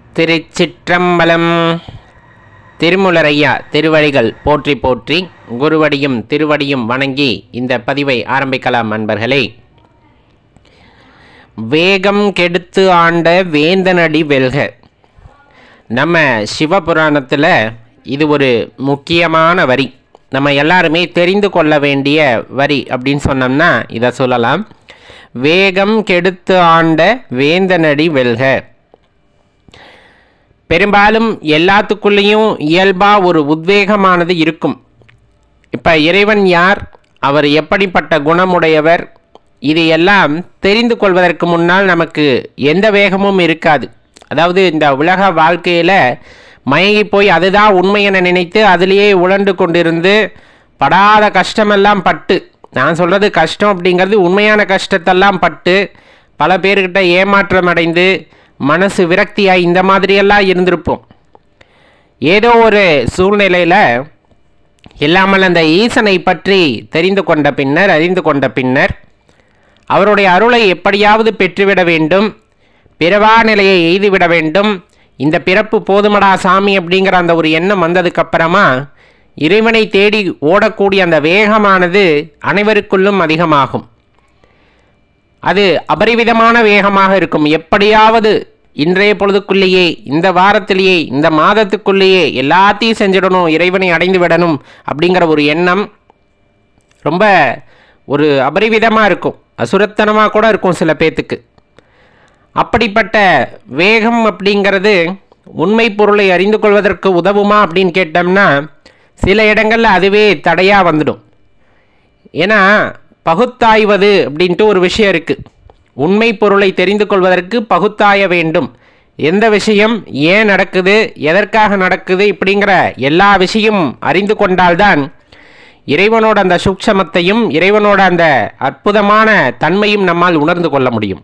திருச்சிற்றம்பலம் திருமுலரையா திருவடிகள் போற்றி போற்றி குருவடியும் திருவடியும் வணங்கி இந்த பதிவை ஆரம்பிக்கலாம் அன்பர்களே வேகம் கெடுத்து ஆண்ட வேந்தனடி வெல்க நம்ம சிவபுராணத்தில் இது ஒரு முக்கியமான வரி நம்ம எல்லாருமே தெரிந்து கொள்ள வேண்டிய வரி அப்படின்னு சொன்னோம்னா இதை சொல்லலாம் வேகம் கெடுத்து ஆண்ட வேந்தனடி வெல்க பெரும்பாலும் எல்லாத்துக்குள்ளேயும் இயல்பாக ஒரு உத்வேகமானது இருக்கும் இப்போ இறைவன் யார் அவர் எப்படிப்பட்ட குணமுடையவர் இது எல்லாம் தெரிந்து கொள்வதற்கு முன்னால் நமக்கு எந்த வேகமும் இருக்காது அதாவது இந்த உலக வாழ்க்கையில் மயங்கி போய் அதுதான் உண்மை என நினைத்து அதிலேயே உழண்டு கொண்டிருந்து படாத கஷ்டமெல்லாம் பட்டு நான் சொல்கிறது கஷ்டம் அப்படிங்கிறது உண்மையான கஷ்டத்தெல்லாம் பட்டு பல பேர்கிட்ட ஏமாற்றம் அடைந்து மனசு விரக்தியாய் இந்த மாதிரியெல்லாம் இருந்திருப்போம் ஏதோ ஒரு சூழ்நிலையில் இல்லாமல் அந்த ஈசனை பற்றி தெரிந்து கொண்ட பின்னர் அறிந்து கொண்ட பின்னர் அவருடைய அருளை எப்படியாவது பெற்றுவிட வேண்டும் பிறவா நிலையை எய்துவிட வேண்டும் இந்த பிறப்பு போதுமடா சாமி அப்படிங்கிற அந்த ஒரு எண்ணம் வந்ததுக்கப்புறமா இறைவனை தேடி ஓடக்கூடிய அந்த வேகமானது அனைவருக்குள்ளும் அதிகமாகும் அது அபரிவிதமான வேகமாக இருக்கும் எப்படியாவது இன்றைய பொழுதுக்குள்ளேயே இந்த வாரத்திலேயே இந்த மாதத்துக்குள்ளேயே எல்லாத்தையும் செஞ்சிடணும் இறைவனை அடைந்து விடணும் அப்படிங்கிற ஒரு எண்ணம் ரொம்ப ஒரு அபரிவிதமாக இருக்கும் அசுரத்தனமாக கூட இருக்கும் சில பேர்த்துக்கு அப்படிப்பட்ட வேகம் அப்படிங்கிறது உண்மை பொருளை அறிந்து கொள்வதற்கு உதவுமா அப்படின்னு கேட்டோம்னா சில இடங்களில் அதுவே தடையாக வந்துடும் ஏன்னா பகுத்தாய்வது அப்படின்ட்டு ஒரு விஷயம் இருக்குது உண்மை பொருளை தெரிந்து கொள்வதற்கு பகுத்தாய வேண்டும் எந்த விஷயம் ஏன் நடக்குது எதற்காக நடக்குது இப்படிங்கிற எல்லா விஷயம் அறிந்து கொண்டால்தான் இறைவனோட அந்த சூக்ஷமத்தையும் இறைவனோட அந்த அற்புதமான தன்மையும் நம்மால் உணர்ந்து கொள்ள முடியும்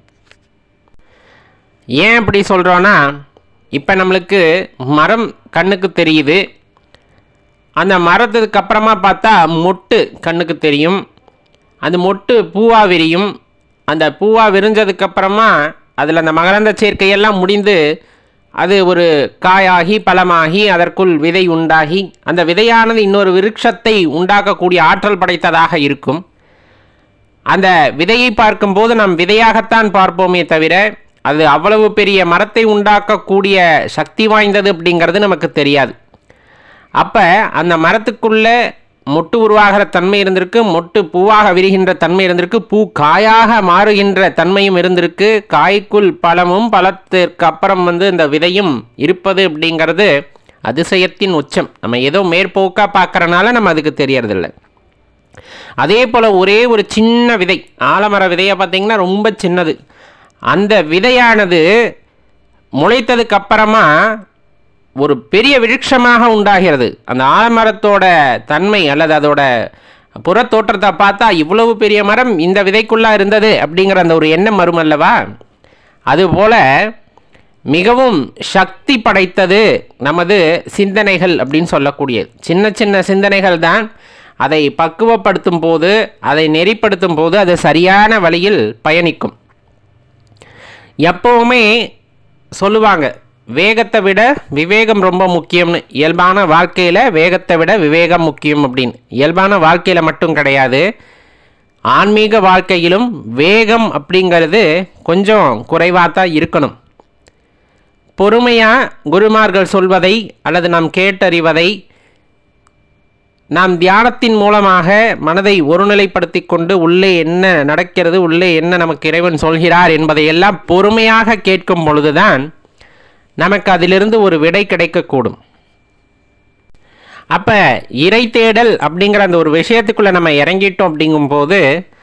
ஏன் அப்படி சொல்கிறோன்னா இப்போ நம்மளுக்கு மரம் கண்ணுக்கு தெரியுது அந்த மரத்துக்கு அப்புறமா பார்த்தா மொட்டு கண்ணுக்கு தெரியும் அந்த மொட்டு பூவாக விரியும் அந்த பூவாக விரிஞ்சதுக்கப்புறமா அதில் அந்த மகரந்த சேர்க்கையெல்லாம் முடிந்து அது ஒரு காயாகி பழமாகி அதற்குள் விதை உண்டாகி அந்த விதையானது இன்னொரு விருட்சத்தை உண்டாக்கக்கூடிய ஆற்றல் படைத்ததாக இருக்கும் அந்த விதையை பார்க்கும்போது நாம் விதையாகத்தான் பார்ப்போமே தவிர அது அவ்வளவு பெரிய மரத்தை உண்டாக்கக்கூடிய சக்தி வாய்ந்தது அப்படிங்கிறது நமக்கு தெரியாது அப்போ அந்த மரத்துக்குள்ளே மொட்டு உருவாகிற தன்மை இருந்திருக்கு மொட்டு பூவாக விரிகின்ற தன்மை இருந்திருக்கு பூ காயாக மாறுகின்ற தன்மையும் இருந்திருக்கு காய்க்குள் பழமும் பழத்திற்கு அப்புறம் வந்து இந்த விதையும் இருப்பது அப்படிங்கிறது அதிசயத்தின் உச்சம் நம்ம ஏதோ மேற்போக்காக பார்க்குறனால நம்ம அதுக்கு தெரியறதில்ல அதே போல் ஒரே ஒரு சின்ன விதை ஆலமர விதையை பார்த்திங்கன்னா ரொம்ப சின்னது அந்த விதையானது முளைத்ததுக்கு அப்புறமா ஒரு பெரிய விருட்சமாக உண்டாகிறது அந்த ஆலமரத்தோட தன்மை அல்லது அதோட புறத்தோற்றத்தை பார்த்தா இவ்வளவு பெரிய மரம் இந்த விதைக்குள்ளா இருந்தது அப்படிங்கிற அந்த ஒரு எண்ணம் வரும் அல்லவா அதுபோல் மிகவும் சக்தி படைத்தது நமது சிந்தனைகள் அப்படின்னு சொல்லக்கூடியது சின்ன சின்ன சிந்தனைகள் தான் அதை பக்குவப்படுத்தும் போது அதை நெறிப்படுத்தும் போது அது சரியான வழியில் பயணிக்கும் எப்போவுமே சொல்லுவாங்க வேகத்தை விட விவேகம் ரொம்ப முக்கியம்னு இயல்பான வாழ்க்கையில் வேகத்தை விட விவேகம் முக்கியம் அப்படின்னு இயல்பான வாழ்க்கையில் மட்டும் கிடையாது ஆன்மீக வாழ்க்கையிலும் வேகம் அப்படிங்கிறது கொஞ்சம் குறைவாக தான் இருக்கணும் பொறுமையாக குருமார்கள் சொல்வதை அல்லது நாம் கேட்டறிவதை நாம் தியானத்தின் மூலமாக மனதை ஒருநிலைப்படுத்தி கொண்டு உள்ளே என்ன நடக்கிறது உள்ளே என்ன நமக்கு இறைவன் சொல்கிறார் என்பதையெல்லாம் பொறுமையாக கேட்கும் பொழுதுதான் நமக்கு அதிலிருந்து ஒரு விடை கிடைக்கக்கூடும் அப்போ இறை தேடல் அப்படிங்கிற அந்த ஒரு விஷயத்துக்குள்ளே நம்ம இறங்கிட்டோம் அப்படிங்கும்போது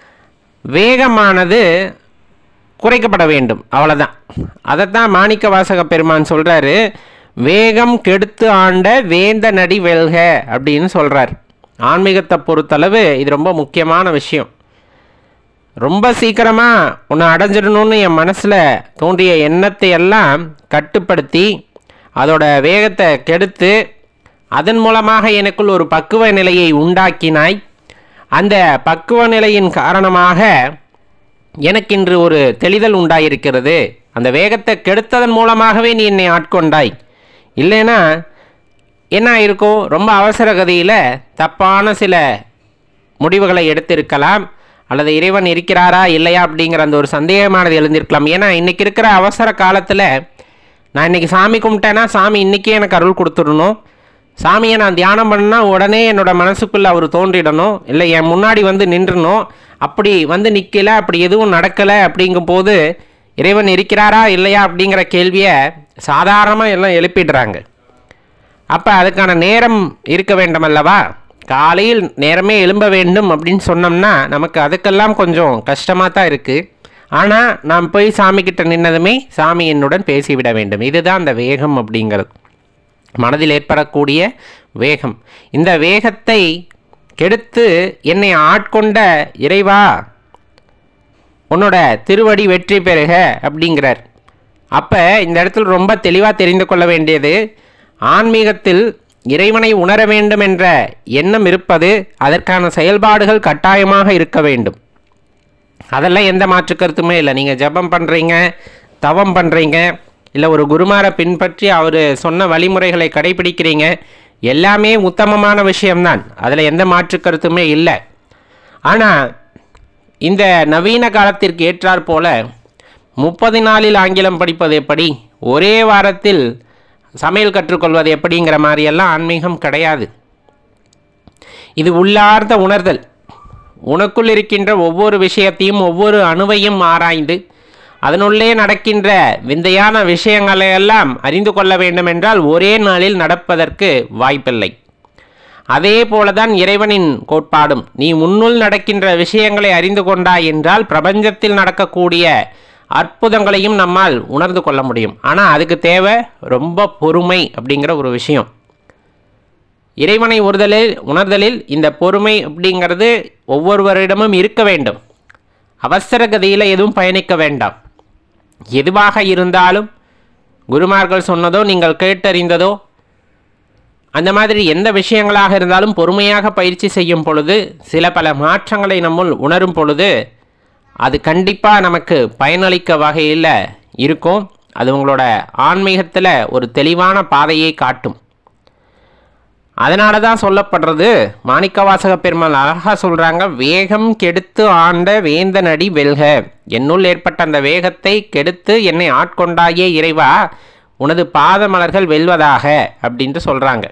வேகமானது குறைக்கப்பட வேண்டும் அவ்வளோதான் அதைத்தான் மாணிக்க வாசக பெருமான் சொல்கிறாரு வேகம் கெடுத்து ஆண்ட வேந்த நடி வெல்க அப்படின்னு சொல்கிறார் ஆன்மீகத்தை பொறுத்தளவு இது ரொம்ப முக்கியமான விஷயம் ரொம்ப சீக்கிரமாக உன்னை அடைஞ்சிடணும்னு என் மனசில் தோன்றிய எண்ணத்தை எல்லாம் கட்டுப்படுத்தி அதோட வேகத்தை கெடுத்து அதன் மூலமாக எனக்குள் ஒரு பக்குவ நிலையை உண்டாக்கினாய் அந்த பக்குவ நிலையின் காரணமாக எனக்கு இன்று ஒரு தெளிதல் உண்டாயிருக்கிறது அந்த வேகத்தை கெடுத்ததன் மூலமாகவே நீ என்னை ஆட்கொண்டாய் இல்லைன்னா என்ன ஆயிருக்கும் ரொம்ப அவசர கதியில் தப்பான சில முடிவுகளை எடுத்திருக்கலாம் அல்லது இறைவன் இருக்கிறாரா இல்லையா அப்படிங்கிற அந்த ஒரு சந்தேகமானது எழுந்திருக்கலாம் ஏன்னா இன்றைக்கி இருக்கிற அவசர காலத்தில் நான் இன்றைக்கி சாமி கும்பிட்டேன்னா சாமி இன்றைக்கே எனக்கு அருள் கொடுத்துடணும் சாமியை நான் தியானம் பண்ணா உடனே என்னோட மனசுக்குள்ளே அவர் தோன்றிடணும் இல்லை என் முன்னாடி வந்து நின்றணும் அப்படி வந்து நிற்கல அப்படி எதுவும் நடக்கலை அப்படிங்கும் போது இறைவன் இருக்கிறாரா இல்லையா அப்படிங்கிற கேள்வியை சாதாரணமாக எல்லாம் எழுப்பிடுறாங்க அப்போ அதுக்கான நேரம் இருக்க வேண்டும் அல்லவா காலையில் நேரமே எழும்ப வேண்டும் அப்படின்னு சொன்னோம்னா நமக்கு அதுக்கெல்லாம் கொஞ்சம் கஷ்டமாக தான் இருக்குது ஆனால் நாம் போய் சாமி கிட்ட நின்னதுமே சாமி என்னுடன் பேசிவிட வேண்டும் இதுதான் அந்த வேகம் அப்படிங்கிறது மனதில் ஏற்படக்கூடிய வேகம் இந்த வேகத்தை கெடுத்து என்னை ஆட்கொண்ட இறைவா உன்னோட திருவடி வெற்றி பெறுக அப்படிங்கிறார் அப்போ இந்த இடத்துல ரொம்ப தெளிவாக தெரிந்து கொள்ள வேண்டியது ஆன்மீகத்தில் இறைவனை உணர வேண்டும் என்ற எண்ணம் இருப்பது அதற்கான செயல்பாடுகள் கட்டாயமாக இருக்க வேண்டும் அதெல்லாம் எந்த மாற்று கருத்துமே இல்லை நீங்கள் ஜெபம் பண்ணுறீங்க தவம் பண்ணுறீங்க இல்லை ஒரு குருமாரை பின்பற்றி அவர் சொன்ன வழிமுறைகளை கடைபிடிக்கிறீங்க எல்லாமே உத்தமமான விஷயம்தான் அதில் எந்த மாற்று கருத்துமே இல்லை ஆனால் இந்த நவீன காலத்திற்கு ஏற்றாற் போல முப்பது நாளில் ஆங்கிலம் படிப்பது எப்படி ஒரே வாரத்தில் சமையல் கற்றுக்கொள்வது எப்படிங்கிற மாதிரியெல்லாம் ஆன்மீகம் கிடையாது இது உள்ளார்ந்த உணர்தல் உனக்குள் இருக்கின்ற ஒவ்வொரு விஷயத்தையும் ஒவ்வொரு அணுவையும் ஆராய்ந்து அதனுள்ளே நடக்கின்ற விந்தையான விஷயங்களை எல்லாம் அறிந்து கொள்ள வேண்டும் என்றால் ஒரே நாளில் நடப்பதற்கு வாய்ப்பில்லை அதே போலதான் இறைவனின் கோட்பாடும் நீ முன்னுள் நடக்கின்ற விஷயங்களை அறிந்து கொண்டாய் என்றால் பிரபஞ்சத்தில் நடக்கக்கூடிய அற்புதங்களையும் நம்மால் உணர்ந்து கொள்ள முடியும் ஆனால் அதுக்கு தேவை ரொம்ப பொறுமை அப்படிங்கிற ஒரு விஷயம் இறைவனை உறுதலில் உணர்தலில் இந்த பொறுமை அப்படிங்கிறது ஒவ்வொருவரிடமும் இருக்க வேண்டும் அவசர கதியில் எதுவும் பயணிக்க வேண்டாம் எதுவாக இருந்தாலும் குருமார்கள் சொன்னதோ நீங்கள் கேட்டறிந்ததோ அந்த மாதிரி எந்த விஷயங்களாக இருந்தாலும் பொறுமையாக பயிற்சி செய்யும் பொழுது சில பல மாற்றங்களை நம்முள் உணரும் பொழுது அது கண்டிப்பாக நமக்கு பயனளிக்க வகையில் இருக்கும் அது உங்களோட ஆன்மீகத்தில் ஒரு தெளிவான பாதையை காட்டும் அதனால தான் சொல்லப்படுறது மாணிக்கவாசக பெருமாள் அழகாக சொல்கிறாங்க வேகம் கெடுத்து ஆண்ட வேந்தனடி வெல்க என்னுள் ஏற்பட்ட அந்த வேகத்தை கெடுத்து என்னை ஆட்கொண்டாயே இறைவா உனது பாதமலர்கள் வெல்வதாக அப்படின்ட்டு சொல்கிறாங்க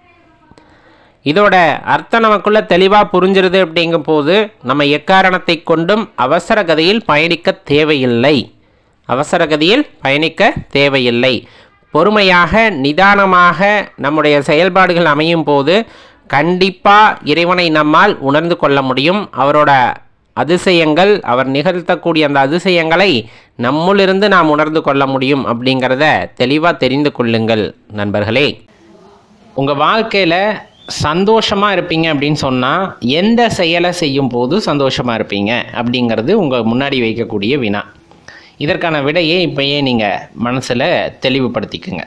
இதோட அர்த்தம் நமக்குள்ள தெளிவாக புரிஞ்சிருது அப்படிங்கும் போது நம்ம எக்காரணத்தை கொண்டும் அவசர கதியில் பயணிக்க தேவையில்லை அவசர கதியில் பயணிக்க தேவையில்லை பொறுமையாக நிதானமாக நம்முடைய செயல்பாடுகள் அமையும் போது கண்டிப்பாக இறைவனை நம்மால் உணர்ந்து கொள்ள முடியும் அவரோட அதிசயங்கள் அவர் நிகழ்த்தக்கூடிய அந்த அதிசயங்களை நம்முளிருந்து நாம் உணர்ந்து கொள்ள முடியும் அப்படிங்கிறத தெளிவாக தெரிந்து கொள்ளுங்கள் நண்பர்களே உங்கள் வாழ்க்கையில் சந்தோஷமாக இருப்பீங்க அப்படின்னு சொன்னால் எந்த செயலை செய்யும் போது சந்தோஷமாக இருப்பீங்க அப்படிங்கிறது உங்கள் முன்னாடி வைக்கக்கூடிய வினா இதற்கான விடையை இப்போயே நீங்கள் மனசில் தெளிவுபடுத்திக்குங்க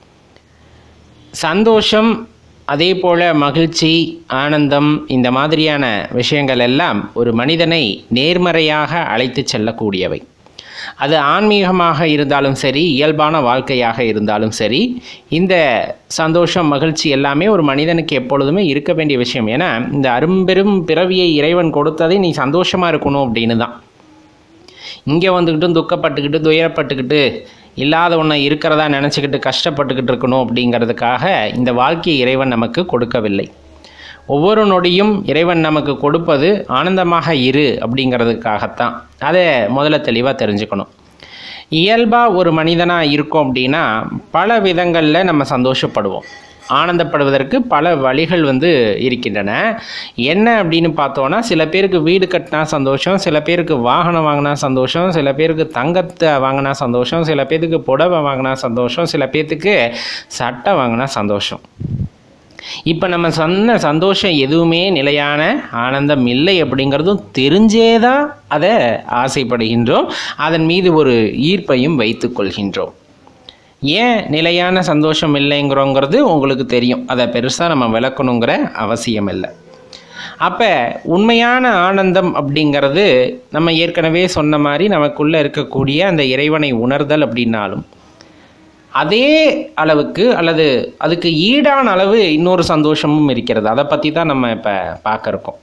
சந்தோஷம் அதே போல் மகிழ்ச்சி ஆனந்தம் இந்த மாதிரியான விஷயங்கள் எல்லாம் ஒரு மனிதனை நேர்மறையாக அழைத்து செல்லக்கூடியவை அது ஆன்மீகமாக இருந்தாலும் சரி இயல்பான வாழ்க்கையாக இருந்தாலும் சரி இந்த சந்தோஷம் மகிழ்ச்சி எல்லாமே ஒரு மனிதனுக்கு எப்பொழுதுமே இருக்க வேண்டிய விஷயம் ஏன்னா இந்த அரும்பெரும் பிறவியை இறைவன் கொடுத்ததை நீ சந்தோஷமாக இருக்கணும் அப்படின்னு தான் இங்கே வந்துக்கிட்டு துக்கப்பட்டுக்கிட்டு துயரப்பட்டுக்கிட்டு இல்லாத ஒன்றை இருக்கிறதா நினச்சிக்கிட்டு கஷ்டப்பட்டுக்கிட்டு இருக்கணும் அப்படிங்கிறதுக்காக இந்த வாழ்க்கையை இறைவன் நமக்கு கொடுக்கவில்லை ஒவ்வொரு நொடியும் இறைவன் நமக்கு கொடுப்பது ஆனந்தமாக இரு அப்படிங்கிறதுக்காகத்தான் அதை முதல்ல தெளிவாக தெரிஞ்சுக்கணும் இயல்பாக ஒரு மனிதனாக இருக்கோம் அப்படின்னா பல விதங்களில் நம்ம சந்தோஷப்படுவோம் ஆனந்தப்படுவதற்கு பல வழிகள் வந்து இருக்கின்றன என்ன அப்படின்னு பார்த்தோன்னா சில பேருக்கு வீடு கட்டினா சந்தோஷம் சில பேருக்கு வாகனம் வாங்கினா சந்தோஷம் சில பேருக்கு தங்கத்தை வாங்கினா சந்தோஷம் சில பேருக்கு புடவை வாங்கினா சந்தோஷம் சில பேர்த்துக்கு சட்டை வாங்கினா சந்தோஷம் இப்போ நம்ம சொன்ன சந்தோஷம் எதுவுமே நிலையான ஆனந்தம் இல்லை அப்படிங்கிறதும் தெரிஞ்சே தான் அதை ஆசைப்படுகின்றோம் அதன் மீது ஒரு ஈர்ப்பையும் வைத்துக் கொள்கின்றோம் ஏன் நிலையான சந்தோஷம் இல்லைங்கிறோங்கிறது உங்களுக்கு தெரியும் அதை பெருசாக நம்ம விளக்கணுங்கிற அவசியம் இல்லை அப்போ உண்மையான ஆனந்தம் அப்படிங்கிறது நம்ம ஏற்கனவே சொன்ன மாதிரி நமக்குள்ளே இருக்கக்கூடிய அந்த இறைவனை உணர்தல் அப்படின்னாலும் அதே அளவுக்கு அல்லது அதுக்கு ஈடான அளவு இன்னொரு சந்தோஷமும் இருக்கிறது அதை பற்றி தான் நம்ம இப்போ பார்க்க இருக்கோம்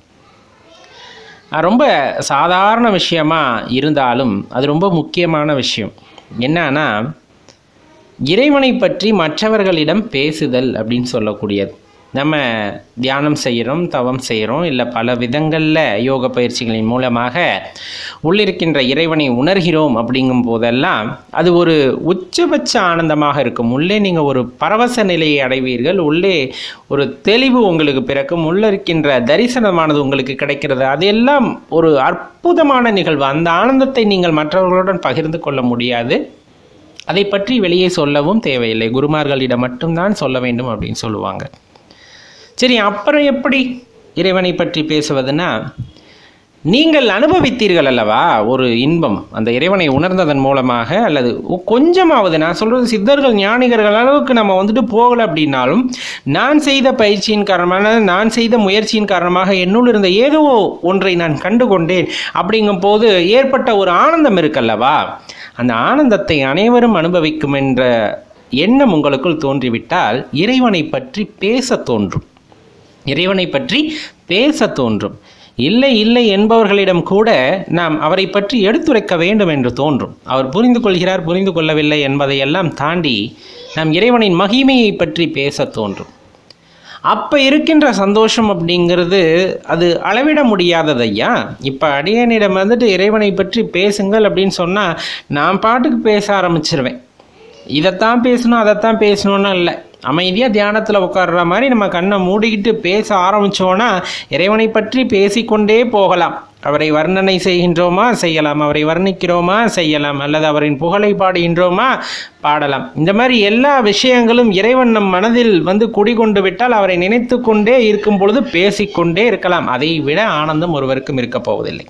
அது ரொம்ப சாதாரண விஷயமா இருந்தாலும் அது ரொம்ப முக்கியமான விஷயம் என்னன்னா இறைவனை பற்றி மற்றவர்களிடம் பேசுதல் அப்படின்னு சொல்லக்கூடியது நம்ம தியானம் செய்கிறோம் தவம் செய்கிறோம் இல்லை பல விதங்களில் யோக பயிற்சிகளின் மூலமாக உள்ளிருக்கின்ற இறைவனை உணர்கிறோம் அப்படிங்கும் போதெல்லாம் அது ஒரு உச்சபட்ச ஆனந்தமாக இருக்கும் உள்ளே நீங்கள் ஒரு பரவச நிலையை அடைவீர்கள் உள்ளே ஒரு தெளிவு உங்களுக்கு பிறக்கும் உள்ளே இருக்கின்ற தரிசனமானது உங்களுக்கு கிடைக்கிறது அதெல்லாம் ஒரு அற்புதமான நிகழ்வு அந்த ஆனந்தத்தை நீங்கள் மற்றவர்களுடன் பகிர்ந்து கொள்ள முடியாது அதை பற்றி வெளியே சொல்லவும் தேவையில்லை குருமார்களிடம் மட்டும்தான் சொல்ல வேண்டும் அப்படின்னு சொல்லுவாங்க சரி அப்புறம் எப்படி இறைவனை பற்றி பேசுவதுன்னா நீங்கள் அனுபவித்தீர்கள் அல்லவா ஒரு இன்பம் அந்த இறைவனை உணர்ந்ததன் மூலமாக அல்லது ஒ- கொஞ்சமாவது நான் சொல்றது சித்தர்கள் ஞானிகர்கள் அளவுக்கு நம்ம வந்துட்டு போகல அப்படின்னாலும் நான் செய்த பயிற்சியின் காரணமாக நான் செய்த முயற்சியின் காரணமாக என்னுள் இருந்த ஏதோ ஒன்றை நான் கண்டு கொண்டேன் அப்படிங்கும் போது ஏற்பட்ட ஒரு ஆனந்தம் இருக்கல்லவா அந்த ஆனந்தத்தை அனைவரும் அனுபவிக்கும் என்ற எண்ணம் உங்களுக்குள் தோன்றிவிட்டால் இறைவனை பற்றி பேச தோன்றும் இறைவனை பற்றி பேச தோன்றும் இல்லை இல்லை என்பவர்களிடம் கூட நாம் அவரை பற்றி எடுத்துரைக்க வேண்டும் என்று தோன்றும் அவர் புரிந்து கொள்கிறார் புரிந்து கொள்ளவில்லை என்பதையெல்லாம் தாண்டி நாம் இறைவனின் மகிமையை பற்றி பேச தோன்றும் அப்போ இருக்கின்ற சந்தோஷம் அப்படிங்கிறது அது அளவிட முடியாதது ஐயா இப்போ அடியனிடம் வந்துட்டு இறைவனை பற்றி பேசுங்கள் அப்படின்னு சொன்னால் நான் பாட்டுக்கு பேச ஆரம்பிச்சிருவேன் இதைத்தான் பேசணும் அதைத்தான் பேசணும்னு இல்லை அமைதியாக தியானத்தில் உட்கார்ற மாதிரி நம்ம கண்ணை மூடிக்கிட்டு பேச ஆரம்பித்தோன்னா இறைவனை பற்றி பேசிக்கொண்டே போகலாம் அவரை வர்ணனை செய்கின்றோமா செய்யலாம் அவரை வர்ணிக்கிறோமா செய்யலாம் அல்லது அவரின் புகழை பாடுகின்றோமா பாடலாம் இந்த மாதிரி எல்லா விஷயங்களும் இறைவன் நம் மனதில் வந்து குடிகொண்டு விட்டால் அவரை நினைத்து கொண்டே இருக்கும் பொழுது பேசிக்கொண்டே இருக்கலாம் அதை விட ஆனந்தம் ஒருவருக்கும் இருக்கப் போவதில்லை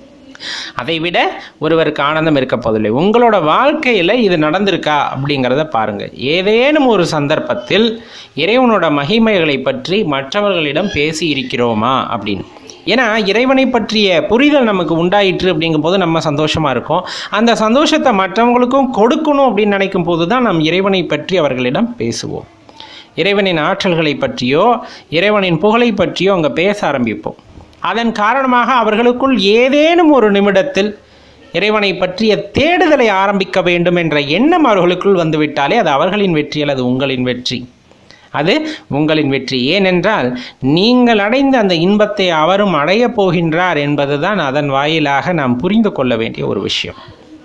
அதை விட ஒருவருக்கு ஆனந்தம் இருக்க போவதில்லை உங்களோட வாழ்க்கையில் இது நடந்திருக்கா அப்படிங்கிறத பாருங்க ஏதேனும் ஒரு சந்தர்ப்பத்தில் இறைவனோட மகிமைகளை பற்றி மற்றவர்களிடம் பேசி இருக்கிறோமா அப்படின்னு ஏன்னா இறைவனை பற்றிய புரிதல் நமக்கு உண்டாயிற்று அப்படிங்கும்போது நம்ம சந்தோஷமா இருக்கோம் அந்த சந்தோஷத்தை மற்றவங்களுக்கும் கொடுக்கணும் அப்படின்னு நினைக்கும் போது தான் நாம் இறைவனை பற்றி அவர்களிடம் பேசுவோம் இறைவனின் ஆற்றல்களை பற்றியோ இறைவனின் புகழை பற்றியோ அங்கே பேச ஆரம்பிப்போம் அதன் காரணமாக அவர்களுக்குள் ஏதேனும் ஒரு நிமிடத்தில் இறைவனை பற்றிய தேடுதலை ஆரம்பிக்க வேண்டும் என்ற எண்ணம் அவர்களுக்குள் வந்துவிட்டாலே அது அவர்களின் வெற்றி அல்லது உங்களின் வெற்றி அது உங்களின் வெற்றி ஏனென்றால் நீங்கள் அடைந்த அந்த இன்பத்தை அவரும் அடையப் போகின்றார் என்பதுதான் அதன் வாயிலாக நாம் புரிந்து கொள்ள வேண்டிய ஒரு விஷயம்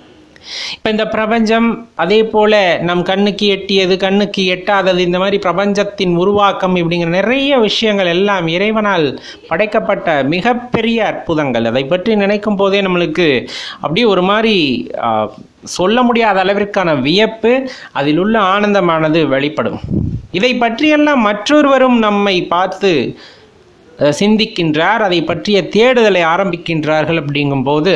இப்போ இந்த பிரபஞ்சம் அதே போல நம் கண்ணுக்கு எட்டியது கண்ணுக்கு எட்டாதது இந்த மாதிரி பிரபஞ்சத்தின் உருவாக்கம் இப்படிங்கிற நிறைய விஷயங்கள் எல்லாம் இறைவனால் படைக்கப்பட்ட மிகப்பெரிய அற்புதங்கள் அதை பற்றி நினைக்கும் போதே நம்மளுக்கு அப்படியே ஒரு மாதிரி ஆ, சொல்ல முடியாத அளவிற்கான வியப்பு அதில் உள்ள ஆனந்தமானது வெளிப்படும் இதை பற்றியெல்லாம் மற்றொருவரும் நம்மை பார்த்து அஹ், சிந்திக்கின்றார் அதை பற்றிய தேடுதலை ஆரம்பிக்கின்றார்கள் அப்படிங்கும்போது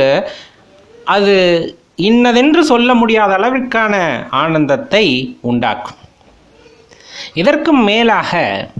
அது இன்னதென்று சொல்ல முடியாத அளவிற்கான ஆனந்தத்தை உண்டாக்கும் இதற்கும் மேலாக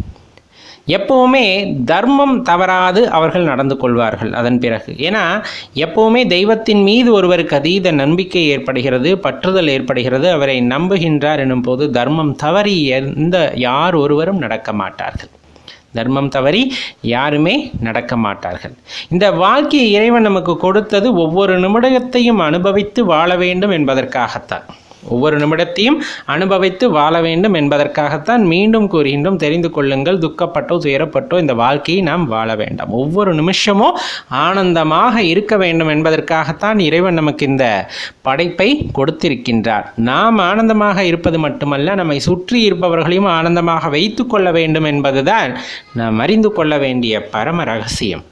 எப்பவுமே தர்மம் தவறாது அவர்கள் நடந்து கொள்வார்கள் அதன் பிறகு ஏன்னா எப்பவுமே தெய்வத்தின் மீது ஒருவருக்கு அதீத நம்பிக்கை ஏற்படுகிறது பற்றுதல் ஏற்படுகிறது அவரை நம்புகின்றார் எனும் போது தர்மம் தவறி எந்த யார் ஒருவரும் நடக்க மாட்டார்கள் தர்மம் தவறி யாருமே நடக்க மாட்டார்கள் இந்த வாழ்க்கையை இறைவன் நமக்கு கொடுத்தது ஒவ்வொரு நிமிடத்தையும் அனுபவித்து வாழ வேண்டும் என்பதற்காகத்தான் ஒவ்வொரு நிமிடத்தையும் அனுபவித்து வாழ வேண்டும் என்பதற்காகத்தான் மீண்டும் கூறுகின்றோம் தெரிந்து கொள்ளுங்கள் துக்கப்பட்டோ துயரப்பட்டோ இந்த வாழ்க்கையை நாம் வாழ வேண்டாம் ஒவ்வொரு நிமிஷமும் ஆனந்தமாக இருக்க வேண்டும் என்பதற்காகத்தான் இறைவன் நமக்கு இந்த படைப்பை கொடுத்திருக்கின்றார் நாம் ஆனந்தமாக இருப்பது மட்டுமல்ல நம்மை சுற்றி இருப்பவர்களையும் ஆனந்தமாக வைத்து கொள்ள வேண்டும் என்பதுதான் நாம் அறிந்து கொள்ள வேண்டிய பரம ரகசியம்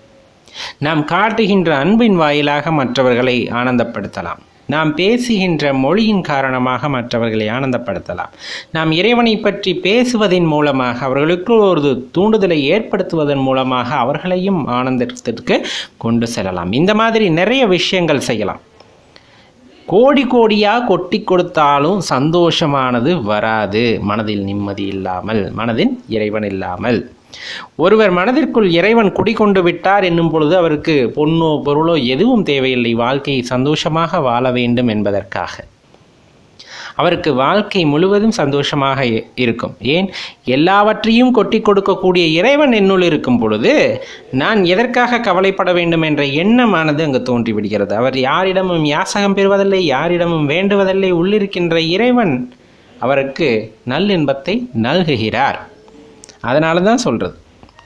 நாம் காட்டுகின்ற அன்பின் வாயிலாக மற்றவர்களை ஆனந்தப்படுத்தலாம் நாம் பேசுகின்ற மொழியின் காரணமாக மற்றவர்களை ஆனந்தப்படுத்தலாம் நாம் இறைவனை பற்றி பேசுவதன் மூலமாக அவர்களுக்கு ஒரு தூண்டுதலை ஏற்படுத்துவதன் மூலமாக அவர்களையும் ஆனந்தத்திற்கு கொண்டு செல்லலாம் இந்த மாதிரி நிறைய விஷயங்கள் செய்யலாம் கோடி கோடியாக கொட்டி கொடுத்தாலும் சந்தோஷமானது வராது மனதில் நிம்மதி இல்லாமல் மனதின் இறைவன் இல்லாமல் ஒருவர் மனதிற்குள் இறைவன் குடிகொண்டு விட்டார் என்னும் பொழுது அவருக்கு பொன்னோ பொருளோ எதுவும் தேவையில்லை வாழ்க்கையை சந்தோஷமாக வாழ வேண்டும் என்பதற்காக அவருக்கு வாழ்க்கை முழுவதும் சந்தோஷமாக இ- இருக்கும் ஏன் எல்லாவற்றையும் கொட்டி கொடுக்கக்கூடிய இறைவன் என்னுள் இருக்கும் பொழுது நான் எதற்காக கவலைப்பட வேண்டும் என்ற எண்ணமானது அங்கு தோன்றிவிடுகிறது அவர் யாரிடமும் யாசகம் பெறுவதில்லை யாரிடமும் வேண்டுவதில்லை உள்ளிருக்கின்ற இறைவன் அவருக்கு நல்லின்பத்தை நல்குகிறார் அதனால தான் சொல்கிறது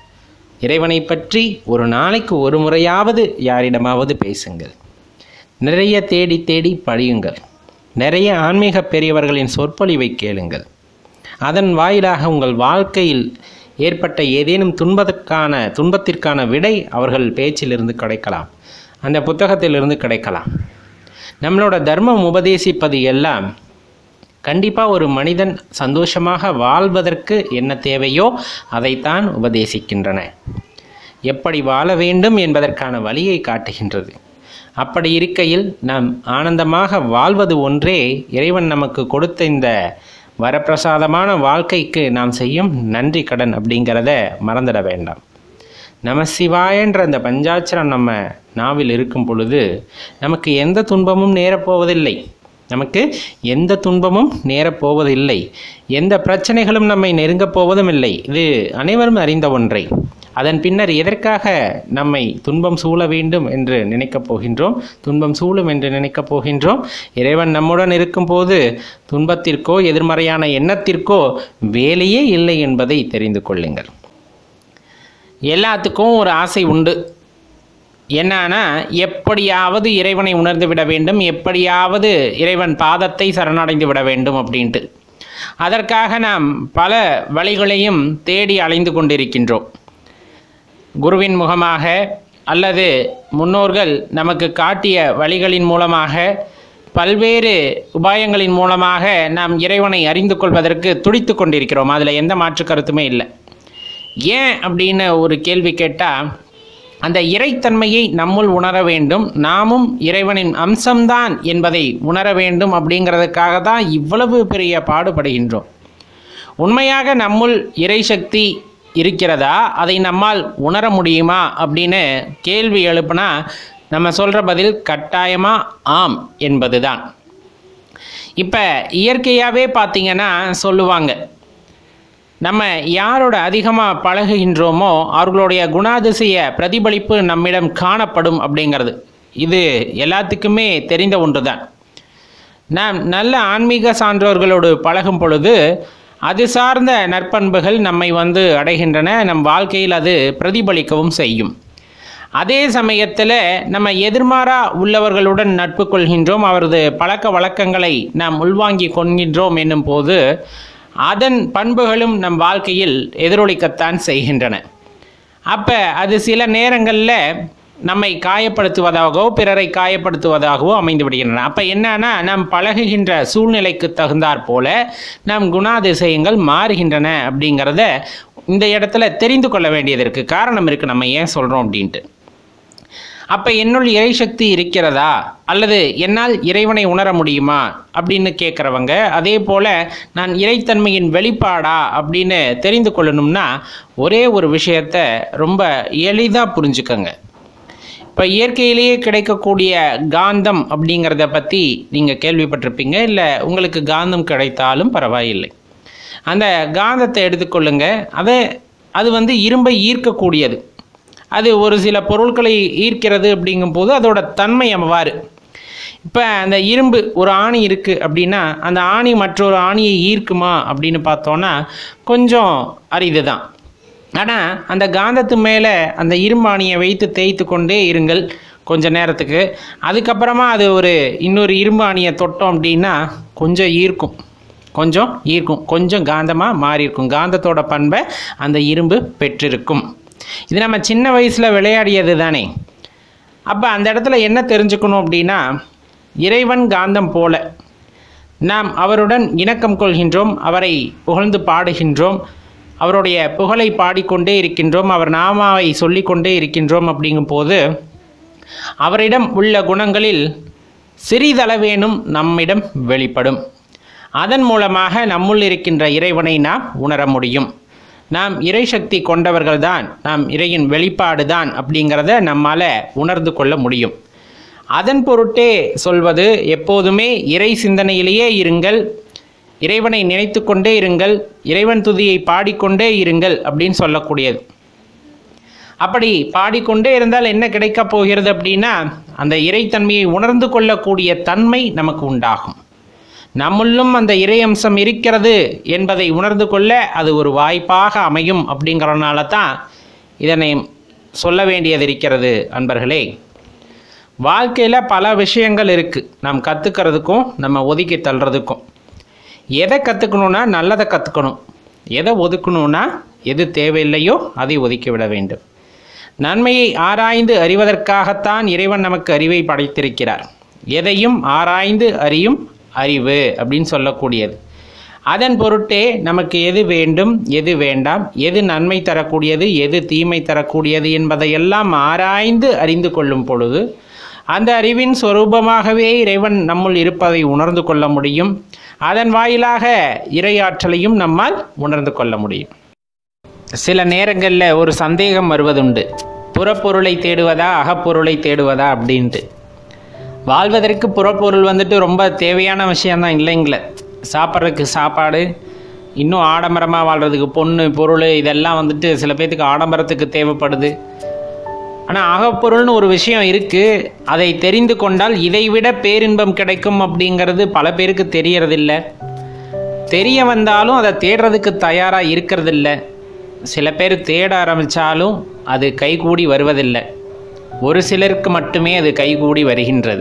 இறைவனை பற்றி ஒரு நாளைக்கு ஒரு முறையாவது யாரிடமாவது பேசுங்கள் நிறைய தேடி தேடி படியுங்கள் நிறைய ஆன்மீக பெரியவர்களின் சொற்பொழிவை கேளுங்கள் அதன் வாயிலாக உங்கள் வாழ்க்கையில் ஏற்பட்ட ஏதேனும் துன்பத்திற்கான துன்பத்திற்கான விடை அவர்கள் பேச்சிலிருந்து கிடைக்கலாம் அந்த புத்தகத்திலிருந்து கிடைக்கலாம் நம்மளோட தர்மம் உபதேசிப்பது எல்லாம் கண்டிப்பாக ஒரு மனிதன் சந்தோஷமாக வாழ்வதற்கு என்ன தேவையோ அதைத்தான் உபதேசிக்கின்றன எப்படி வாழ வேண்டும் என்பதற்கான வழியை காட்டுகின்றது அப்படி இருக்கையில் நாம் ஆனந்தமாக வாழ்வது ஒன்றே இறைவன் நமக்கு கொடுத்த இந்த வரப்பிரசாதமான வாழ்க்கைக்கு நாம் செய்யும் நன்றி கடன் அப்படிங்கிறத மறந்துட வேண்டாம் நம சிவாயன்ற அந்த பஞ்சாட்சரம் நம்ம நாவில் இருக்கும் பொழுது நமக்கு எந்த துன்பமும் நேரப்போவதில்லை நமக்கு எந்த துன்பமும் நேரப்போவதில்லை எந்த பிரச்சனைகளும் நம்மை நெருங்கப் போவதும் இல்லை இது அனைவரும் அறிந்த ஒன்றை அதன் பின்னர் எதற்காக நம்மை துன்பம் சூழ வேண்டும் என்று நினைக்கப் போகின்றோம் துன்பம் சூழும் என்று நினைக்கப் போகின்றோம் இறைவன் நம்முடன் இருக்கும்போது துன்பத்திற்கோ எதிர்மறையான எண்ணத்திற்கோ வேலையே இல்லை என்பதை தெரிந்து கொள்ளுங்கள் எல்லாத்துக்கும் ஒரு ஆசை உண்டு என்னன்னா எப்படியாவது இறைவனை உணர்ந்து விட வேண்டும் எப்படியாவது இறைவன் பாதத்தை சரணடைந்து விட வேண்டும் அப்படின்ட்டு அதற்காக நாம் பல வழிகளையும் தேடி அலைந்து கொண்டிருக்கின்றோம் குருவின் முகமாக அல்லது முன்னோர்கள் நமக்கு காட்டிய வழிகளின் மூலமாக பல்வேறு உபாயங்களின் மூலமாக நாம் இறைவனை அறிந்து கொள்வதற்கு துடித்து கொண்டிருக்கிறோம் அதில் எந்த மாற்று கருத்துமே இல்லை ஏன் அப்படின்னு ஒரு கேள்வி கேட்டால் அந்த இறைத்தன்மையை நம்முள் உணர வேண்டும் நாமும் இறைவனின் அம்சம்தான் என்பதை உணர வேண்டும் அப்படிங்கிறதுக்காக தான் இவ்வளவு பெரிய பாடுபடுகின்றோம் உண்மையாக நம்முள் இறைசக்தி இருக்கிறதா அதை நம்மால் உணர முடியுமா அப்படின்னு கேள்வி எழுப்புனா நம்ம சொல்கிற பதில் கட்டாயமாக ஆம் என்பது தான் இப்போ இயற்கையாகவே பார்த்தீங்கன்னா சொல்லுவாங்க நம்ம யாரோட அதிகமாக பழகுகின்றோமோ அவர்களுடைய குணாதிசய பிரதிபலிப்பு நம்மிடம் காணப்படும் அப்படிங்கிறது இது எல்லாத்துக்குமே தெரிந்த ஒன்று தான் நாம் நல்ல ஆன்மீக சான்றோர்களோடு பழகும் பொழுது அது சார்ந்த நற்பண்புகள் நம்மை வந்து அடைகின்றன நம் வாழ்க்கையில் அது பிரதிபலிக்கவும் செய்யும் அதே சமயத்தில் நம்ம எதிர்மாறா உள்ளவர்களுடன் நட்பு கொள்கின்றோம் அவரது பழக்க வழக்கங்களை நாம் உள்வாங்கி கொள்கின்றோம் என்னும் போது அதன் பண்புகளும் நம் வாழ்க்கையில் எதிரொலிக்கத்தான் செய்கின்றன அப்போ அது சில நேரங்களில் நம்மை காயப்படுத்துவதாகவோ பிறரை காயப்படுத்துவதாகவோ அமைந்து விடுகின்றன அப்போ என்னன்னா நாம் பழகுகின்ற சூழ்நிலைக்கு தகுந்தாற் போல நம் குணாதிசயங்கள் மாறுகின்றன அப்படிங்கிறத இந்த இடத்துல தெரிந்து கொள்ள வேண்டியது இருக்குது காரணம் இருக்குது நம்ம ஏன் சொல்கிறோம் அப்படின்ட்டு அப்போ என்னுள் இறைசக்தி இருக்கிறதா அல்லது என்னால் இறைவனை உணர முடியுமா அப்படின்னு கேட்குறவங்க அதே போல் நான் இறைத்தன்மையின் வெளிப்பாடா அப்படின்னு தெரிந்து கொள்ளணும்னா ஒரே ஒரு விஷயத்தை ரொம்ப எளிதாக புரிஞ்சுக்கங்க இப்போ இயற்கையிலேயே கிடைக்கக்கூடிய காந்தம் அப்படிங்கிறத பற்றி நீங்கள் கேள்விப்பட்டிருப்பீங்க இல்லை உங்களுக்கு காந்தம் கிடைத்தாலும் பரவாயில்லை அந்த காந்தத்தை எடுத்துக்கொள்ளுங்க அதை அது வந்து இரும்பை ஈர்க்கக்கூடியது அது ஒரு சில பொருட்களை ஈர்க்கிறது அப்படிங்கும்போது அதோட தன்மை அவ்வாறு இப்போ அந்த இரும்பு ஒரு ஆணி இருக்குது அப்படின்னா அந்த ஆணி மற்றொரு ஆணியை ஈர்க்குமா அப்படின்னு பார்த்தோன்னா கொஞ்சம் அரிது தான் ஆனால் அந்த காந்தத்து மேலே அந்த இரும்பாணியை வைத்து தேய்த்து கொண்டே இருங்கள் கொஞ்ச நேரத்துக்கு அதுக்கப்புறமா அது ஒரு இன்னொரு இரும்பாணியை தொட்டோம் அப்படின்னா கொஞ்சம் ஈர்க்கும் கொஞ்சம் ஈர்க்கும் கொஞ்சம் காந்தமாக மாறி இருக்கும் காந்தத்தோட பண்பை அந்த இரும்பு பெற்றிருக்கும் இது நம்ம சின்ன வயசில் விளையாடியது தானே அப்போ அந்த இடத்துல என்ன தெரிஞ்சுக்கணும் அப்படின்னா இறைவன் காந்தம் போல நாம் அவருடன் இணக்கம் கொள்கின்றோம் அவரை புகழ்ந்து பாடுகின்றோம் அவருடைய புகழை பாடிக்கொண்டே இருக்கின்றோம் அவர் நாமாவை சொல்லிக்கொண்டே இருக்கின்றோம் அப்படிங்கும்போது அவரிடம் உள்ள குணங்களில் சிறிதளவேனும் நம்மிடம் வெளிப்படும் அதன் மூலமாக நம்முள் இருக்கின்ற இறைவனை நாம் உணர முடியும் நாம் இறை சக்தி கொண்டவர்கள் தான் நாம் இறையின் வெளிப்பாடு தான் அப்படிங்கிறத நம்மால் உணர்ந்து கொள்ள முடியும் அதன் பொருட்டே சொல்வது எப்போதுமே இறை சிந்தனையிலேயே இருங்கள் இறைவனை நினைத்து கொண்டே இருங்கள் இறைவன் துதியை பாடிக்கொண்டே இருங்கள் அப்படின்னு சொல்லக்கூடியது அப்படி பாடிக்கொண்டே இருந்தால் என்ன கிடைக்கப் போகிறது அப்படின்னா அந்த இறைத்தன்மையை உணர்ந்து கொள்ளக்கூடிய தன்மை நமக்கு உண்டாகும் நம்முள்ளும் அந்த இறை அம்சம் இருக்கிறது என்பதை உணர்ந்து கொள்ள அது ஒரு வாய்ப்பாக அமையும் அப்படிங்கிறனால தான் இதனை சொல்ல வேண்டியது இருக்கிறது அன்பர்களே வாழ்க்கையில் பல விஷயங்கள் இருக்குது நாம் கற்றுக்கிறதுக்கும் நம்ம ஒதுக்கி தள்ளுறதுக்கும் எதை கற்றுக்கணுன்னா நல்லதை கற்றுக்கணும் எதை ஒதுக்கணும்னா எது தேவையில்லையோ அதை ஒதுக்கி விட வேண்டும் நன்மையை ஆராய்ந்து அறிவதற்காகத்தான் இறைவன் நமக்கு அறிவை படைத்திருக்கிறார் எதையும் ஆராய்ந்து அறியும் அறிவு அப்படின்னு சொல்லக்கூடியது அதன் பொருட்டே நமக்கு எது வேண்டும் எது வேண்டாம் எது நன்மை தரக்கூடியது எது தீமை தரக்கூடியது என்பதையெல்லாம் ஆராய்ந்து அறிந்து கொள்ளும் பொழுது அந்த அறிவின் சொரூபமாகவே இறைவன் நம்முள் இருப்பதை உணர்ந்து கொள்ள முடியும் அதன் வாயிலாக இறையாற்றலையும் நம்மால் உணர்ந்து கொள்ள முடியும் சில நேரங்களில் ஒரு சந்தேகம் வருவதுண்டு புறப்பொருளை தேடுவதா அகப்பொருளை தேடுவதா அப்படின்ட்டு வாழ்வதற்கு புறப்பொருள் வந்துட்டு ரொம்ப தேவையான விஷயம்தான் இல்லைங்கள சாப்பிட்றதுக்கு சாப்பாடு இன்னும் ஆடம்பரமாக வாழ்கிறதுக்கு பொண்ணு பொருள் இதெல்லாம் வந்துட்டு சில பேர்த்துக்கு ஆடம்பரத்துக்கு தேவைப்படுது ஆனால் அகப்பொருள்னு ஒரு விஷயம் இருக்குது அதை தெரிந்து கொண்டால் இதைவிட பேரின்பம் கிடைக்கும் அப்படிங்கிறது பல பேருக்கு தெரியறதில்ல தெரிய வந்தாலும் அதை தேடுறதுக்கு தயாராக இருக்கிறதில்ல சில பேர் தேட ஆரம்பித்தாலும் அது கைகூடி வருவதில்லை ஒரு சிலருக்கு மட்டுமே அது கைகூடி வருகின்றது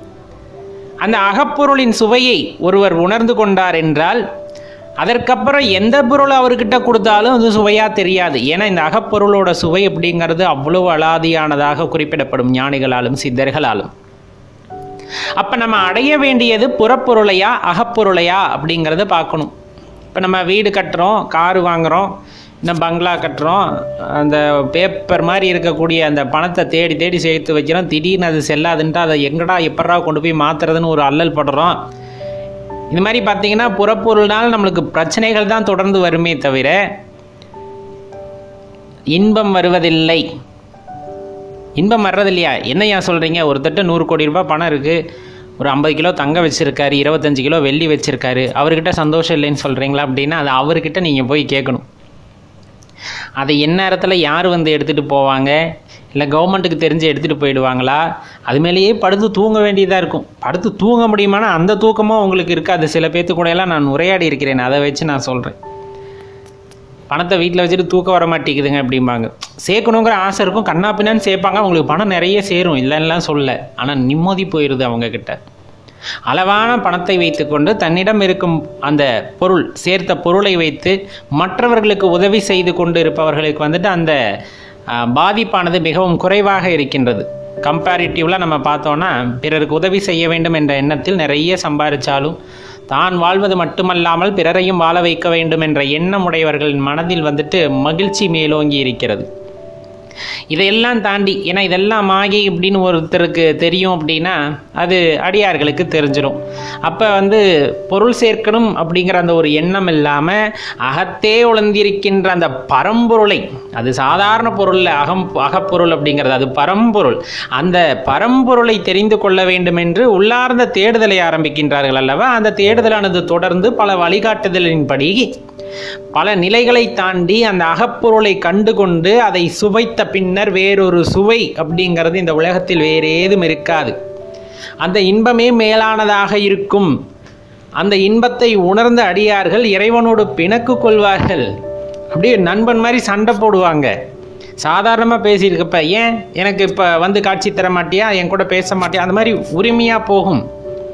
அந்த அகப்பொருளின் சுவையை ஒருவர் உணர்ந்து கொண்டார் என்றால் அதற்கப்புறம் எந்த பொருள் அவர்கிட்ட கொடுத்தாலும் அது சுவையாக தெரியாது ஏன்னா இந்த அகப்பொருளோட சுவை அப்படிங்கிறது அவ்வளவு அலாதியானதாக குறிப்பிடப்படும் ஞானிகளாலும் சித்தர்களாலும் அப்போ நம்ம அடைய வேண்டியது புறப்பொருளையா அகப்பொருளையா அப்படிங்கிறத பார்க்கணும் இப்போ நம்ம வீடு கட்டுறோம் காரு வாங்குகிறோம் இன்னும் பங்களா கட்டுறோம் அந்த பேப்பர் மாதிரி இருக்கக்கூடிய அந்த பணத்தை தேடி தேடி சேர்த்து வைக்கிறோம் திடீர்னு அது செல்லாதுன்ட்டு அதை எங்கடா எப்படா கொண்டு போய் மாற்றுறதுன்னு ஒரு அல்லல் படுறோம் இந்த மாதிரி பார்த்தீங்கன்னா புறப்பொருள்னால் நம்மளுக்கு பிரச்சனைகள் தான் தொடர்ந்து வருமே தவிர இன்பம் வருவதில்லை இன்பம் வர்றதில்லையா என்னையா சொல்கிறீங்க ஒருத்தட்ட நூறு கோடி ரூபாய் பணம் இருக்குது ஒரு ஐம்பது கிலோ தங்கம் வச்சுருக்காரு இருபத்தஞ்சு கிலோ வெள்ளி வச்சுருக்காரு அவர்கிட்ட சந்தோஷம் இல்லைன்னு சொல்கிறீங்களா அப்படின்னா அது அவர்கிட்ட நீங்கள் போய் கேட்கணும் அதை எந்நேரத்தில் யார் வந்து எடுத்துகிட்டு போவாங்க இல்லை கவர்மெண்ட்டுக்கு தெரிஞ்சு எடுத்துகிட்டு போயிடுவாங்களா அது மேலேயே படுத்து தூங்க வேண்டியதாக இருக்கும் படுத்து தூங்க முடியுமானா அந்த தூக்கமும் உங்களுக்கு இருக்காது சில பேர்த்து கூட எல்லாம் நான் உரையாடி இருக்கிறேன் அதை வச்சு நான் சொல்கிறேன் பணத்தை வீட்டில் வச்சுட்டு தூக்கம் வர மாட்டேங்குதுங்க அப்படிம்பாங்க சேர்க்கணுங்கிற ஆசை இருக்கும் கண்ணா பின்னான்னு சேர்ப்பாங்க அவங்களுக்கு பணம் நிறைய சேரும் இல்லைன்னுலாம் சொல்ல ஆனால் நிம்மதி போயிடுது அவங்கக்கிட்ட அளவான பணத்தை வைத்துக்கொண்டு தன்னிடம் இருக்கும் அந்த பொருள் சேர்த்த பொருளை வைத்து மற்றவர்களுக்கு உதவி செய்து கொண்டு இருப்பவர்களுக்கு வந்துட்டு அந்த ஆஹ், பாதிப்பானது மிகவும் குறைவாக இருக்கின்றது கம்பேரிட்டிவ்லாம் நம்ம பார்த்தோன்னா பிறருக்கு உதவி செய்ய வேண்டும் என்ற எண்ணத்தில் நிறைய சம்பாதிச்சாலும் தான் வாழ்வது மட்டுமல்லாமல் பிறரையும் வாழ வைக்க வேண்டும் என்ற எண்ணம் உடையவர்களின் மனதில் வந்துட்டு மகிழ்ச்சி மேலோங்கி இருக்கிறது இதையெல்லாம் தாண்டி ஏன்னா இதெல்லாம் ஆகி இப்படின்னு ஒருத்தருக்கு தெரியும் அப்படின்னா அது அடியார்களுக்கு தெரிஞ்சிடும் அப்போ வந்து பொருள் சேர்க்கணும் அப்படிங்கிற அந்த ஒரு எண்ணம் இல்லாமல் அகத்தே உழந்திருக்கின்ற அந்த பரம்பொருளை அது சாதாரண பொருளில் அகம் அகப்பொருள் அப்படிங்கிறது அது பரம்பொருள் அந்த பரம்பொருளை தெரிந்து கொள்ள வேண்டும் என்று உள்ளார்ந்த தேடுதலை ஆரம்பிக்கின்றார்கள் அல்லவா அந்த தேடுதலானது தொடர்ந்து பல வழிகாட்டுதலின்படி பல நிலைகளை தாண்டி அந்த அகப்பொருளை கண்டுகொண்டு அதை சுவைத்த பின்னர் வேறொரு சுவை அப்படிங்கிறது இந்த உலகத்தில் வேறு ஏதும் இருக்காது அந்த இன்பமே மேலானதாக இருக்கும் அந்த இன்பத்தை உணர்ந்த அடியார்கள் இறைவனோடு பிணக்கு கொள்வார்கள் அப்படியே நண்பன் மாதிரி சண்டை போடுவாங்க சாதாரணமாக பேசியிருக்கப்ப ஏன் எனக்கு இப்போ வந்து காட்சி தர மாட்டியா என் கூட பேச மாட்டியா அந்த மாதிரி உரிமையாக போகும்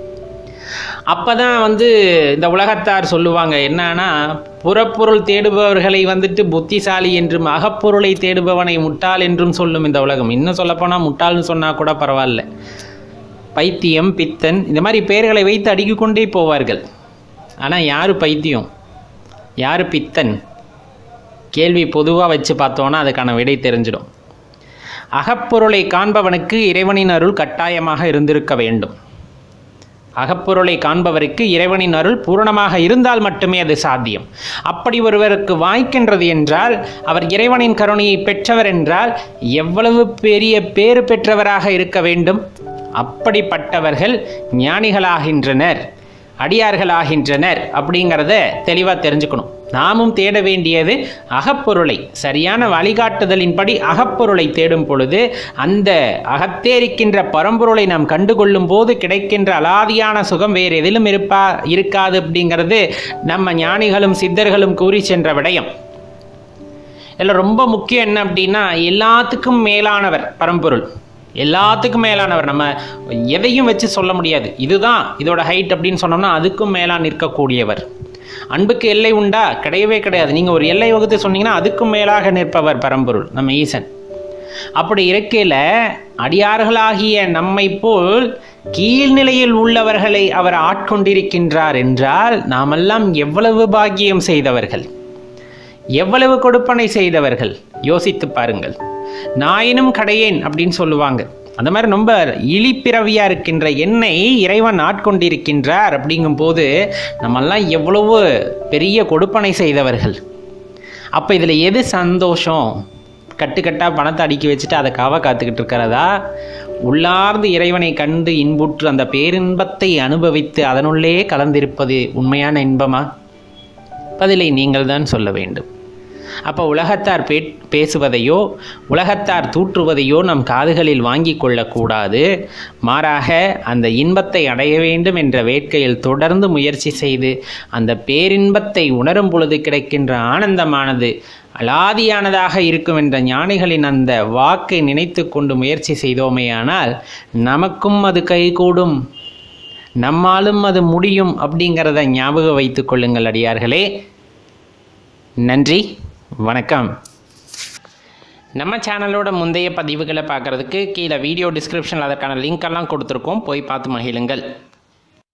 அப்பதான் வந்து இந்த உலகத்தார் சொல்லுவாங்க என்னன்னா புறப்பொருள் தேடுபவர்களை வந்துட்டு புத்திசாலி என்றும் அகப்பொருளை தேடுபவனை முட்டாள் என்றும் சொல்லும் இந்த உலகம் இன்னும் சொல்லப்போனால் முட்டாள்னு சொன்னால் கூட பரவாயில்ல பைத்தியம் பித்தன் இந்த மாதிரி பெயர்களை வைத்து அடுக்கிக் கொண்டே போவார்கள் ஆனால் யார் பைத்தியம் யார் பித்தன் கேள்வி பொதுவாக வச்சு பார்த்தோன்னா அதுக்கான விடை தெரிஞ்சிடும் அகப்பொருளை காண்பவனுக்கு இறைவனின் அருள் கட்டாயமாக இருந்திருக்க வேண்டும் அகப்பொருளை காண்பவருக்கு இறைவனின் அருள் பூரணமாக இருந்தால் மட்டுமே அது சாத்தியம் அப்படி ஒருவருக்கு வாய்க்கின்றது என்றால் அவர் இறைவனின் கருணையை பெற்றவர் என்றால் எவ்வளவு பெரிய பேறு பெற்றவராக இருக்க வேண்டும் அப்படிப்பட்டவர்கள் ஞானிகளாகின்றனர் அடியார்களாகின்றனர் அப்படிங்கிறத தெளிவாக தெரிஞ்சுக்கணும் நாமும் தேட வேண்டியது அகப்பொருளை சரியான வழிகாட்டுதலின்படி அகப்பொருளை தேடும் பொழுது அந்த அகத்தே இருக்கின்ற பரம்பொருளை நாம் கண்டுகொள்ளும் போது கிடைக்கின்ற அலாதியான சுகம் வேறு எதிலும் இருப்பா இருக்காது அப்படிங்கிறது நம்ம ஞானிகளும் சித்தர்களும் கூறி சென்ற விடயம் இதில் ரொம்ப முக்கியம் என்ன அப்படின்னா எல்லாத்துக்கும் மேலானவர் பரம்பொருள் எல்லாத்துக்கும் மேலானவர் நம்ம எதையும் வச்சு சொல்ல முடியாது இதுதான் இதோட ஹைட் அப்படின்னு சொன்னோம்னா அதுக்கும் மேலாக நிற்கக்கூடியவர் அன்புக்கு எல்லை உண்டா கிடையவே கிடையாது நீங்கள் ஒரு எல்லை வகுத்து சொன்னீங்கன்னா அதுக்கும் மேலாக நிற்பவர் பரம்பொருள் நம்ம ஈசன் அப்படி இருக்கையில் அடியார்களாகிய நம்மை போல் கீழ்நிலையில் உள்ளவர்களை அவர் ஆட்கொண்டிருக்கின்றார் என்றால் நாமெல்லாம் எவ்வளவு பாக்கியம் செய்தவர்கள் எவ்வளவு கொடுப்பனை செய்தவர்கள் யோசித்து பாருங்கள் நாயினும் கடையேன் அப்படின்னு சொல்லுவாங்க அந்த மாதிரி ரொம்ப இழிப்பிறவியா இருக்கின்ற என்னை இறைவன் ஆட்கொண்டிருக்கின்றார் அப்படிங்கும்போது நம்மெல்லாம் எவ்வளவு பெரிய கொடுப்பனை செய்தவர்கள் அப்போ இதில் எது சந்தோஷம் கட்டுக்கட்டாக பணத்தை அடுக்கி வச்சுட்டு அதை காவ காத்துக்கிட்டு இருக்கிறதா உள்ளார்ந்து இறைவனை கண்டு இன்புற்று அந்த பேரின்பத்தை அனுபவித்து அதனுள்ளே கலந்திருப்பது உண்மையான இன்பமா பதிலை நீங்கள் தான் சொல்ல வேண்டும் அப்போ உலகத்தார் பே பேசுவதையோ உலகத்தார் தூற்றுவதையோ நம் காதுகளில் வாங்கி கொள்ளக்கூடாது மாறாக அந்த இன்பத்தை அடைய வேண்டும் என்ற வேட்கையில் தொடர்ந்து முயற்சி செய்து அந்த பேரின்பத்தை உணரும் பொழுது கிடைக்கின்ற ஆனந்தமானது அலாதியானதாக இருக்கும் என்ற ஞானிகளின் அந்த வாக்கை நினைத்து கொண்டு முயற்சி செய்தோமேயானால் நமக்கும் அது கைகூடும் நம்மாலும் அது முடியும் அப்படிங்கிறத ஞாபகம் வைத்துக் கொள்ளுங்கள் அடியார்களே நன்றி வணக்கம் நம்ம சேனலோட முந்தைய பதிவுகளை பார்க்குறதுக்கு கீழே வீடியோ டிஸ்கிரிப்ஷனில் அதற்கான லிங்க் எல்லாம் கொடுத்துருக்கோம் போய் பார்த்து மகிழுங்கள்